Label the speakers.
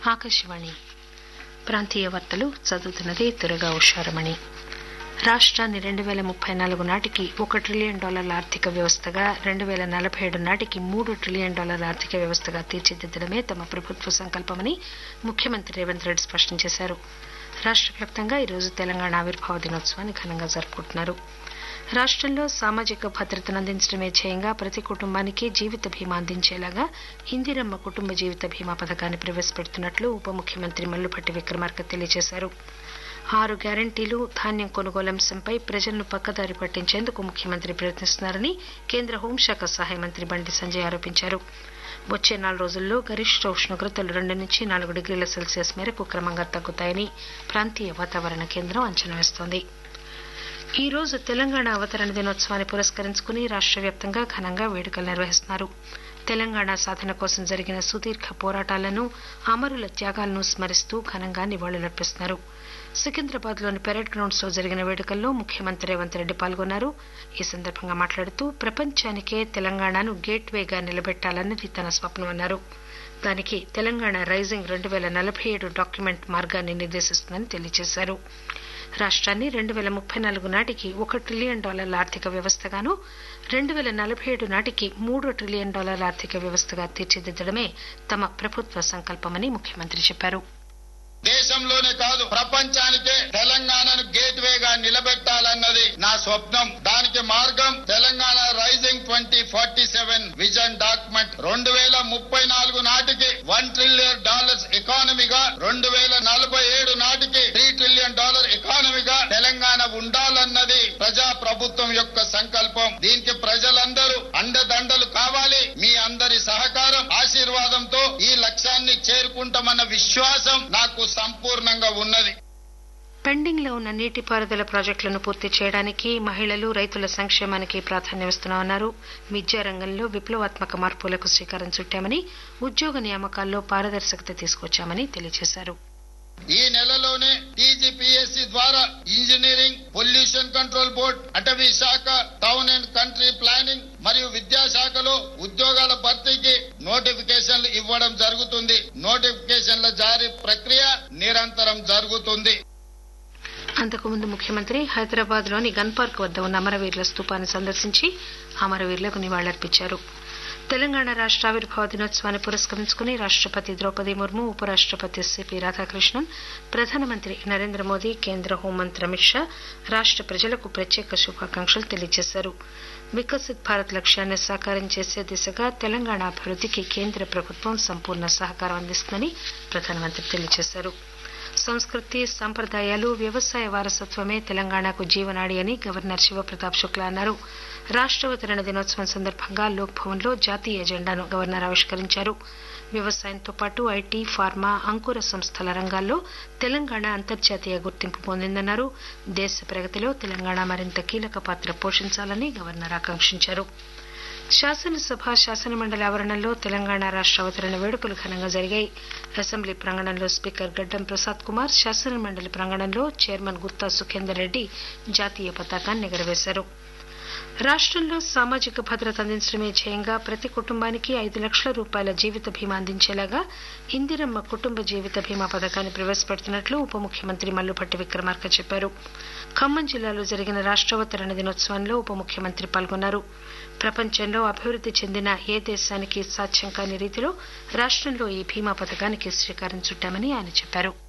Speaker 1: ఆకాశవాణి ప్రాంతీయ వార్తలు చదువుతున్నది దుర్గా ఉషారమణి రాష్ట్రాన్ని రెండు వేల ముప్పై నాలుగు నాటికి ఒక ట్రిలియన్ డాలర్ల ఆర్థిక వ్యవస్థగా రెండు వేల నలభై ఏడు నాటికి మూడు ట్రిలియన్ డాలర్ల ఆర్థిక వ్యవస్థగా తీర్చిదిద్దడమే తమ ప్రభుత్వ సంకల్పమని ముఖ్యమంత్రి రేవంత్ రెడ్డి స్పష్టం చేశారు రాష్ట్ర వ్యాప్తంగా ఈరోజు తెలంగాణ ఆవిర్భావ దినోత్సవాన్ని ఘనంగా జరుపుకుంటున్నారు రాష్ట్రంలో సామాజిక భద్రతను అందించడమే ధ్యేయంగా ప్రతి కుటుంబానికి జీవిత బీమా అందించేలాగా ఇందిరమ్మ కుటుంబ జీవిత బీమా పథకాన్ని ప్రవేశపెడుతున్నట్లు ఉప ముఖ్యమంత్రి మల్లుపట్టి విక్రమార్క తెలియజేశారు ఆరు గ్యారంటీలు ధాన్యం కొనుగోలు అంశంపై ప్రజలను పక్కదారి పట్టించేందుకు ముఖ్యమంత్రి ప్రయత్నిస్తున్నారని కేంద్ర హోంశాఖ సహాయ మంత్రి బండి సంజయ్ ఆరోపించారు వచ్చే నాలుగు రోజుల్లో గరిష్ట ఉష్ణోగ్రతలు రెండు నుంచి నాలుగు డిగ్రీల సెల్సియస్ మేరకు క్రమంగా తగ్గుతాయని ప్రాంతీయ వాతావరణ కేంద్రం అంచనా వేస్తోంది ఈ రోజు తెలంగాణ అవతరణ దినోత్సవాన్ని పురస్కరించుకుని రాష్ట్ర వ్యాప్తంగా ఘనంగా వేడుకలు నిర్వహిస్తున్నారు తెలంగాణ సాధన కోసం జరిగిన సుదీర్ఘ పోరాటాలను అమరుల త్యాగాలను స్మరిస్తూ ఘనంగా నివాళులర్పిస్తున్నారు సికింద్రాబాద్ లోని పెరేడ్ గ్రౌండ్స్ లో జరిగిన వేడుకల్లో ముఖ్యమంత్రి రేవంత్ రెడ్డి పాల్గొన్నారు ఈ సందర్భంగా మాట్లాడుతూ ప్రపంచానికే తెలంగాణను గేట్ వేగా నిలబెట్టాలన్నది తన స్వప్నమన్నారు దానికి తెలంగాణ రైజింగ్ రెండు వేల నలభై ఏడు డాక్యుమెంట్ మార్గాన్ని నిర్దేశిస్తుందని తెలియజేశారు రాష్ట్రాన్ని రెండు వేల ముప్పై నాలుగు నాటికి ఒక ట్రిలియన్ డాలర్ల ఆర్థిక వ్యవస్థగాను రెండు వేల నలభై ఏడు నాటికి మూడు ట్రిలియన్ డాలర్ల ఆర్థిక వ్యవస్థగా తీర్చిదిద్దడమే తమ ప్రభుత్వ సంకల్పమని ముఖ్యమంత్రి చెప్పారు
Speaker 2: దేశంలోనే కాదు ప్రపంచానికే తెలంగాణను గేట్ వేగా నిలబెట్టాలన్నది నా స్వప్నం దానికి మార్గం Telangana rising twenty forty seven vision document రెండు వేల ముప్పై నాలుగు నాటికి వన్ ట్రిలియన్ డాలర్స్ ఎకానమీగా రెండు వేల నలభై ఏడు నాటికి త్రీ ట్రిలియన్ డాలర్ ఎకానమీగా తెలంగాణ ఉండాలన్నది ప్రజా ప్రభుత్వం యొక్క సంకల్పం దీనికి ప్రజలందరూ అండదండలు కావాలి మీ అందరి సహకారం ఆశీర్వాదంతో ఈ లక్ష్యాన్ని చేరుకుంటామన్న విశ్వాసం నాకు సంపూర్ణంగా ఉన్నది
Speaker 1: పెండింగ్ లో ఉన్న నీటిపారుదల ప్రాజెక్టులను పూర్తి చేయడానికి మహిళలు రైతుల సంక్షేమానికి ప్రాధాన్యమిస్తున్నామన్నారు విద్యారంగంలో విప్లవాత్మక మార్పులకు శ్రీకారం చుట్టామని ఉద్యోగ నియామకాల్లో పారదర్శకత తీసుకొచ్చామని తెలియజేశారు
Speaker 2: ఈ నెలలోనే టీజీపీఎస్సీ ద్వారా ఇంజనీరింగ్ పొల్యూషన్ కంట్రోల్ బోర్డ్ అటవీ శాఖ టౌన్ అండ్ కంట్రీ ప్లానింగ్ మరియు విద్యాశాఖలో ఉద్యోగాల భర్తీకి నోటిఫికేషన్లు ఇవ్వడం జరుగుతుంది నోటిఫికేషన్ల జారీ ప్రక్రియ నిరంతరం జరుగుతుంది
Speaker 1: అంతకుముందు ముఖ్యమంత్రి హైదరాబాద్ లోని గన్ పార్క్ వద్ద ఉన్న అమరవీరుల స్తూపాన్ని సందర్శించి అమరవీరులకు నివాళులర్పించారు తెలంగాణ రాష్ట్ర ఆవిర్భావ దినోత్సవాన్ని పురస్కరించుకుని రాష్టపతి ద్రౌపది ముర్ము ఉపరాష్టపతి సిపి రాధాకృష్ణన్ ప్రధానమంత్రి నరేంద్ర మోదీ కేంద్ర హోంమంత్రి అమిత్ షా రాష్ట ప్రజలకు ప్రత్యేక శుభాకాంక్షలు తెలియజేశారు వికసిత్ భారత్ లక్ష్యాన్ని సాకారం చేసే దిశగా తెలంగాణ అభివృద్దికి కేంద్ర ప్రభుత్వం సంపూర్ణ సహకారం అందిస్తుందని ప్రధానమంత్రి తెలియజేశారు సంస్కృతి సంప్రదాయాలు వ్యవసాయ వారసత్వమే తెలంగాణకు జీవనాడి అని గవర్నర్ శివప్రతాప్ శుక్లా అన్నారు రాష్ట్రావతరణ దినోత్సవం సందర్భంగా లోక్ భవన్ లో జాతీయ ఎజెండాను గవర్నర్ ఆవిష్కరించారు వ్యవసాయంతో పాటు ఐటీ ఫార్మా అంకుర సంస్థల రంగాల్లో తెలంగాణ అంతర్జాతీయ గుర్తింపు పొందిందన్నారు దేశ ప్రగతిలో తెలంగాణ మరింత కీలక పాత్ర పోషించాలని గవర్నర్ ఆకాంక్షించారు శాసనసభ శాసనమండలి ఆవరణలో తెలంగాణ రాష్ట అవతరణ వేడుకలు ఘనంగా జరిగాయి అసెంబ్లీ ప్రాంగణంలో స్పీకర్ గడ్డం ప్రసాద్ కుమార్ శాసనమండలి ప్రాంగణంలో చైర్మన్ గుత్తా సుఖేందర్ రెడ్డి జాతీయ పతాకాన్ని ఎగురవేశారు రాష్ట్రంలో సామాజిక భద్రత అందించడమే ధ్యేయంగా ప్రతి కుటుంబానికి ఐదు లక్షల రూపాయల జీవిత బీమా అందించేలాగా ఇందిరమ్మ కుటుంబ జీవిత బీమా పథకాన్ని ప్రవేశపెడుతున్నట్లు ఉప ముఖ్యమంత్రి మల్లుపట్టి విక్రమార్క చెప్పారు ఖమ్మం జిల్లాలో జరిగిన రాష్ట్రావతరణ దినోత్సవంలో ఉప ముఖ్యమంత్రి పాల్గొన్నారు ప్రపంచంలో అభివృద్ది చెందిన ఏ దేశానికి సాధ్యం కాని రీతిలో రాష్ట్రంలో ఈ బీమా పథకానికి శ్రీకారం చుట్టామని ఆయన చెప్పారు